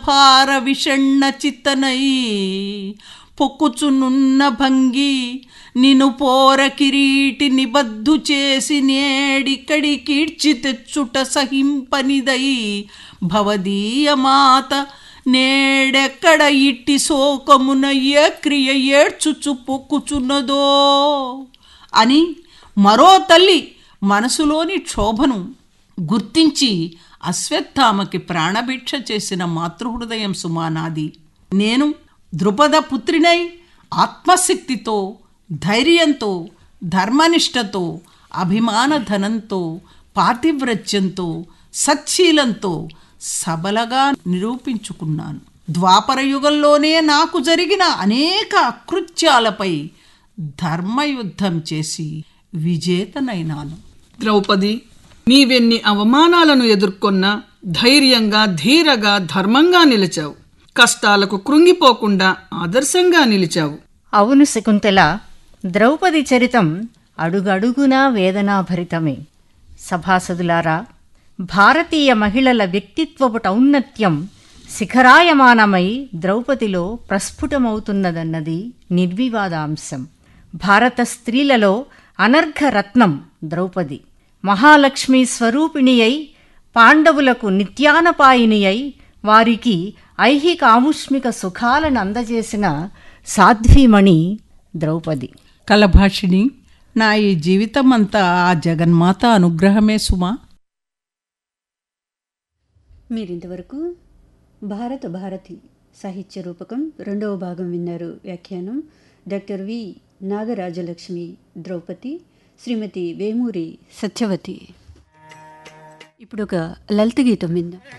భార విషణ్ణ చిత్తనై పొక్కుచునున్న భంగి నిను పోర కిరీటి నిబద్దు చేసి నేడిక్కడి కీడ్చి తెచ్చుట సహింపనిదై భవదీయ మాత నేడెక్కడ ఇట్టి శోకమున ఏ క్రియ ఏడ్చుచు పొక్కుచున్నదో అని మరో తల్లి మనసులోని క్షోభను గుర్తించి అశ్వత్థామకి ప్రాణభిక్ష చేసిన మాతృహృదయం సుమానాది నేను ద్రుపద పుత్రినై ఆత్మశక్తితో ధైర్యంతో ధర్మనిష్టతో అభిమాన ధనంతో పాతివ్రత్యంతో సచ్చీలంతో సబలగా నిరూపించుకున్నాను ద్వాపర యుగంలోనే నాకు జరిగిన అనేక అకృత్యాలపై ధర్మయుద్ధం చేసి విజేతనైనాను ద్రౌపది నీవెన్ని అవమానాలను ఎదుర్కొన్నా ధైర్యంగా ధీరగా ధర్మంగా నిలిచావు కష్టాలకు కృంగిపోకుండా ఆదర్శంగా నిలిచావు అవును శకుంతల ద్రౌపది చరితం అడుగడుగునా వేదనాభరితమే సభాసదులారా భారతీయ మహిళల వ్యక్తిత్వపు ఔన్నత్యం శిఖరాయమానమై ద్రౌపదిలో ప్రస్ఫుటమవుతున్నదన్నది నిర్వివాదాంశం భారత స్త్రీలలో అనర్ఘరత్నం ద్రౌపది మహాలక్ష్మి స్వరూపిణి అయి పాండవులకు నిత్యానపాయిని అయి వారికి ఐహిక ఆముష్మిక సుఖాలను అందజేసిన సాధ్వీమణి ద్రౌపది కలభాషిణి నా ఈ జీవితం అంతా ఆ జగన్మాత అనుగ్రహమే సుమా మీరింతవరకు భారత భారతి సాహిత్య రూపకం రెండవ భాగం విన్నారు వ్యాఖ్యానం డాక్టర్ వి నాగరాజలక్ష్మి ద్రౌపది శ్రీమతి వేమూరి సత్యవతి ఇప్పుడు ఒక లలిత గీతం విందాం